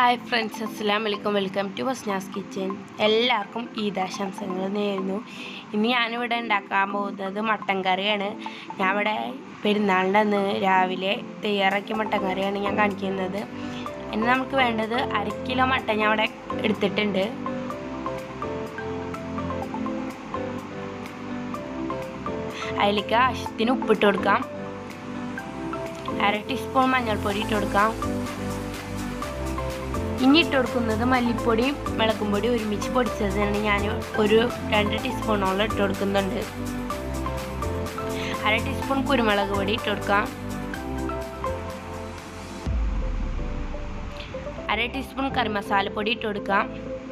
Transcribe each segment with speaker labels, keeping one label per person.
Speaker 1: hi friends അസ്സാം വലൈക്കും welcome to വസ്നാസ് kitchen എല്ലാവർക്കും ഈദാശംസകൾ നേരുന്നു ഇന്ന് ഞാനിവിടെ ഉണ്ടാക്കാൻ പോകുന്നത് മട്ടൻ കറിയാണ് ഞാൻ ഇവിടെ പെരുന്നാളിൻ്റെ അന്ന് രാവിലെ തയ്യാറാക്കിയ മട്ടൻ കറിയാണ് ഞാൻ കാണിക്കുന്നത് ഇനി നമുക്ക് വേണ്ടത് അര കിലോ മട്ടൻ ഞാൻ ഇവിടെ എടുത്തിട്ടുണ്ട് അതിലേക്ക് ആവശ്യത്തിന് ഉപ്പിട്ട് കൊടുക്കാം അര ടീസ്പൂൺ മഞ്ഞൾപ്പൊടി ഇട്ട് കൊടുക്കാം ഇനി ഇട്ട് കൊടുക്കുന്നത് മല്ലിപ്പൊടിയും മുളകും പൊടിയും ഒരുമിച്ച് പൊടിച്ചതാണ് ഞാൻ ഒരു രണ്ട് ടീസ്പൂണോളം ഇട്ട് കൊടുക്കുന്നുണ്ട് അര ടീസ്പൂൺ കുരുമുളക് പൊടി ഇട്ട് കൊടുക്കാം അര ടീസ്പൂൺ കറി മസാലപ്പൊടി ഇട്ട് കൊടുക്കാം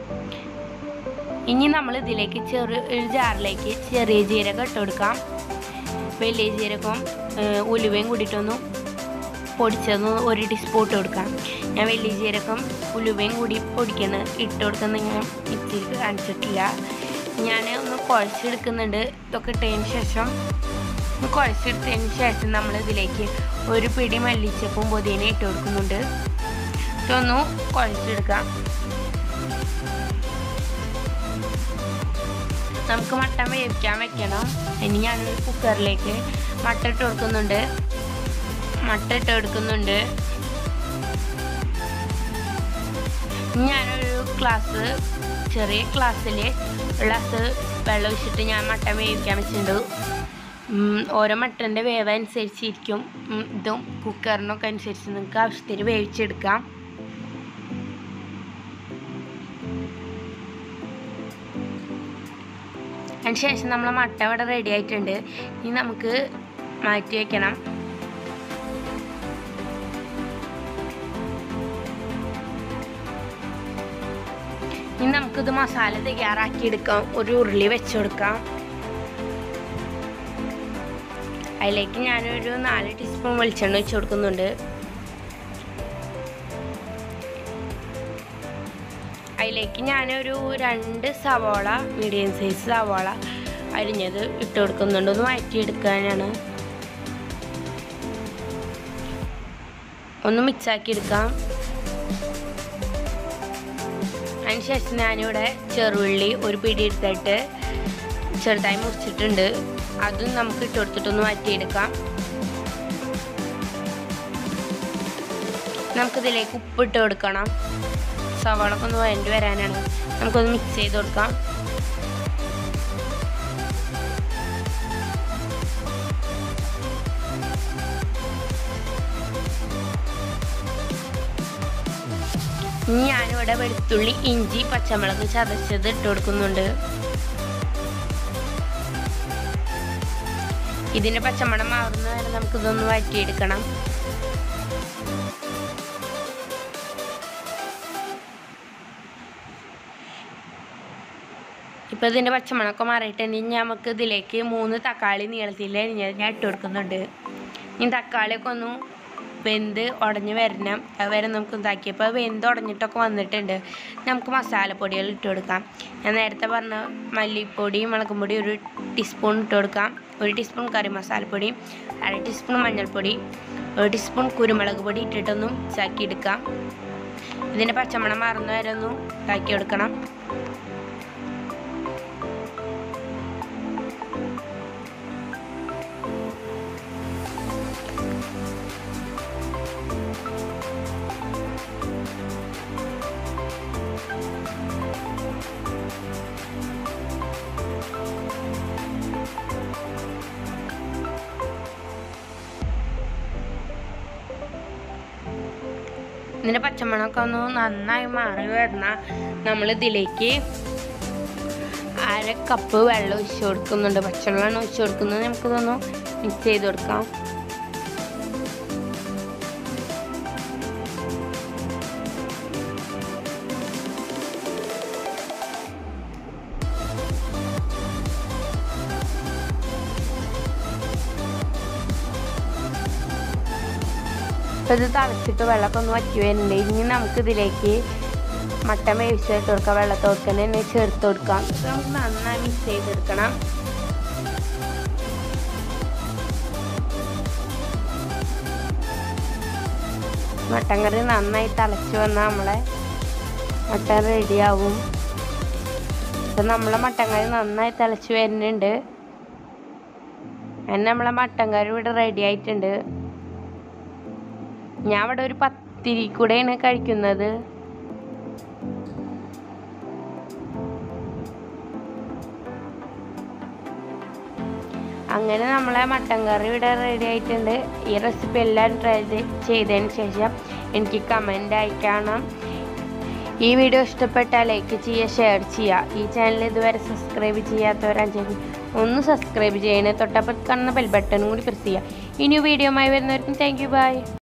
Speaker 1: ഇനി നമ്മൾ ഇതിലേക്ക് ചെറു ഒരു ജാറിലേക്ക് ചെറിയ ജീരകം ഇട്ട് കൊടുക്കാം വലിയ ജീരകവും ഏഹ്, ഉലുവയും കൂടിയിട്ടൊന്ന് പൊടിച്ചത് ഒരു ടീസ്പൂൺ ഇട്ട് കൊടുക്കാം ഞാൻ വലിയ ജീരകം ഉലുവയും കൂടി പൊടിക്കുന്ന ഇട്ട് കൊടുക്കുന്ന ഞാൻ മിക്സിയിൽ കാണിച്ചിട്ടില്ല ഞാൻ ഒന്ന് കുഴച്ചെടുക്കുന്നുണ്ട് ഇതൊക്കെ ഇട്ടതിന് ശേഷം ഒന്ന് കുഴച്ചെടുത്തതിന് ശേഷം നമ്മൾ ഇതിലേക്ക് ഒരു പിടി മല്ലിച്ചപ്പും പുതിന ഇട്ട് കൊടുക്കുന്നുണ്ട് ഇതൊന്ന് കുഴച്ചെടുക്കാം നമുക്ക് മട്ടൻ വേവിക്കാൻ വെക്കണം ഇനി ഞാനൊരു കുക്കറിലേക്ക് മട്ട ഇട്ട് കൊടുക്കുന്നുണ്ട് മട്ട ഇട്ട് എടുക്കുന്നുണ്ട് ഇനി ഞാനൊരു ഗ്ലാസ് ചെറിയ ഗ്ലാസ്സിൽ ഗ്ലാസ് വെള്ളം ഒഴിച്ചിട്ട് ഞാൻ മട്ടൻ വേവിക്കാൻ വെച്ചിട്ടുണ്ട് ഉം, ഓരോ മട്ടൻ്റെ വേവ് അനുസരിച്ചിരിക്കും ഉം, ഇതും കുക്കറിനൊക്കെ അനുസരിച്ച് നിങ്ങൾക്ക് ആവശ്യത്തിന് വേവിച്ചെടുക്കാം അതിന് ശേഷം നമ്മൾ മട്ട ഇവിടെ റെഡി ആയിട്ടുണ്ട് ഇനി നമുക്ക് മാറ്റി വെക്കണം ഇനി നമുക്കിത് മസാല തയ്യാറാക്കി എടുക്കാം ഒരു ഉരുളി വെച്ച് കൊടുക്കാം അതിലേക്ക് ഞാനൊരു നാല് ടീസ്പൂൺ വെളിച്ചെണ്ണ വെച്ച് കൊടുക്കുന്നുണ്ട് അതിലേക്ക് ഞാനൊരു രണ്ട് സവാള മീഡിയം സൈസ് സവാള അരിഞ്ഞത് ഇട്ട് കൊടുക്കുന്നുണ്ട് ഒന്ന് വഴറ്റിയെടുക്കാനാണ് ഒന്ന് മിക്സാക്കി എടുക്കാം അതിനുശേഷം ഞാനിവിടെ ചെറുള്ളി ഒരു പിടി എടുത്തിട്ട് ചെറുതായി മുറിച്ചിട്ടുണ്ട് അതും നമുക്ക് ഇട്ട് കൊടുത്തിട്ടൊന്ന് മാറ്റിയെടുക്കാം നമുക്കിതിലേക്ക് ഉപ്പിട്ട് കൊടുക്കണം സവാളൊക്കെ ഒന്ന് വരണ്ടി വരാനാണ് നമുക്കൊന്ന് മിക്സ് ചെയ്ത് കൊടുക്കാം ഇനി ഞാനിവിടെ വെളുത്തുള്ളി ഇഞ്ചി പച്ചമുളക് ചതച്ചത് ഇട്ട് കൊടുക്കുന്നുണ്ട് ഇതിന്റെ പച്ചമണം മാറുന്ന വരെ നമുക്കിതൊന്ന് വഴറ്റിയെടുക്കണം ഇപ്പം ഇതിൻ്റെ പച്ചമണമൊക്കെ മാറിയിട്ട് ഇനി നമുക്ക് ഇതിലേക്ക് മൂന്ന് തക്കാളി നീളത്തിൽ അരിഞ്ഞത് ഞാൻ ഇട്ട് കൊടുക്കുന്നുണ്ട് ഇനി തക്കാളിയൊക്കെ ഒന്ന് വെന്ത് ഉടഞ്ഞ് വരണം അത് വരെ നമുക്ക് ഇതാക്കിയപ്പോൾ വെന്ത് ഉടഞ്ഞിട്ടൊക്കെ വന്നിട്ടുണ്ട് നമുക്ക് മസാലപ്പൊടികൾ ഇട്ട് കൊടുക്കാം ഞാൻ നേരത്തെ പറഞ്ഞ മല്ലിപ്പൊടി മുളകും പൊടി ഒരു ടീസ്പൂൺ ഇട്ട് കൊടുക്കാം ഒരു ടീസ്പൂൺ കറി മസാലപ്പൊടി അര ടീസ്പൂൺ മഞ്ഞൾപ്പൊടി ഒരു ടീസ്പൂൺ കുരുമുളക് പൊടി ഇട്ടിട്ടൊന്നും ഇതാക്കി എടുക്കാം ഇതിൻ്റെ പച്ചമണം മാറുന്ന വരെ ഒന്ന് ഇതാക്കി എടുക്കണം ഇതിൻ്റെ പച്ചമണമൊക്കെ ഒന്ന് നന്നായി മാറി വരുന്ന നമ്മൾ ഇതിലേക്ക് അര കപ്പ് വെള്ളം ഒഴിച്ച് കൊടുക്കുന്നുണ്ട് പച്ചവെള്ളമാണ് ഒഴിച്ച് കൊടുക്കുന്നത് നമുക്കിതൊന്ന് മിക്സ് ചെയ്ത് കൊടുക്കാം അപ്പോൾ ഇത് തിളച്ചിട്ട് വെള്ളമൊക്കെ ഒന്ന് വറ്റി വരുന്നുണ്ട് ഇനി നമുക്ക് ഇതിലേക്ക് മട്ടൻ വേവിച്ചിട്ട് കൊടുക്കാം വെള്ളത്തോട്ട് തന്നെ ചേർത്ത് കൊടുക്കാം ഇത് നമുക്ക് നന്നായി മിക്സ് ചെയ്തെടുക്കണം മട്ടൻ കറി നന്നായി തിളച്ച് വന്നാൽ നമ്മളെ മട്ടൻ റെഡിയാവും ഇപ്പം നമ്മളെ മട്ടൻ കറി നന്നായി തിളച്ച് വരുന്നുണ്ട് അങ്ങനെ നമ്മളെ മട്ടൻ കറി ഇവിടെ റെഡി ആയിട്ടുണ്ട് ഞാൻ ഇവിടെ ഒരു പത്തിരി കൂടെയാണ് കഴിക്കുന്നത് അങ്ങനെ നമ്മളെ മട്ടൻ കറി ഇവിടെ റെഡി ആയിട്ടുണ്ട് ഈ റെസിപ്പി എല്ലാം ട്രൈ ചെയ്തതിന് ശേഷം എനിക്ക് കമൻ്റ് അയക്കണം ഈ വീഡിയോ ഇഷ്ടപ്പെട്ടാൽ ലൈക്ക് ചെയ്യുക ഷെയർ ചെയ്യുക ഈ ചാനൽ ഇതുവരെ സബ്സ്ക്രൈബ് ചെയ്യാത്തവരാണെങ്കിൽ ഒന്ന് സബ്സ്ക്രൈബ് ചെയ്യണേ തൊട്ടപ്പുറത്ത് കാണുന്ന ബെൽ ബട്ടണും കൂടി പ്രസ് ചെയ്യുക ഇനി വീഡിയോമായി വരുന്നവർക്കും താങ്ക് യു ബൈ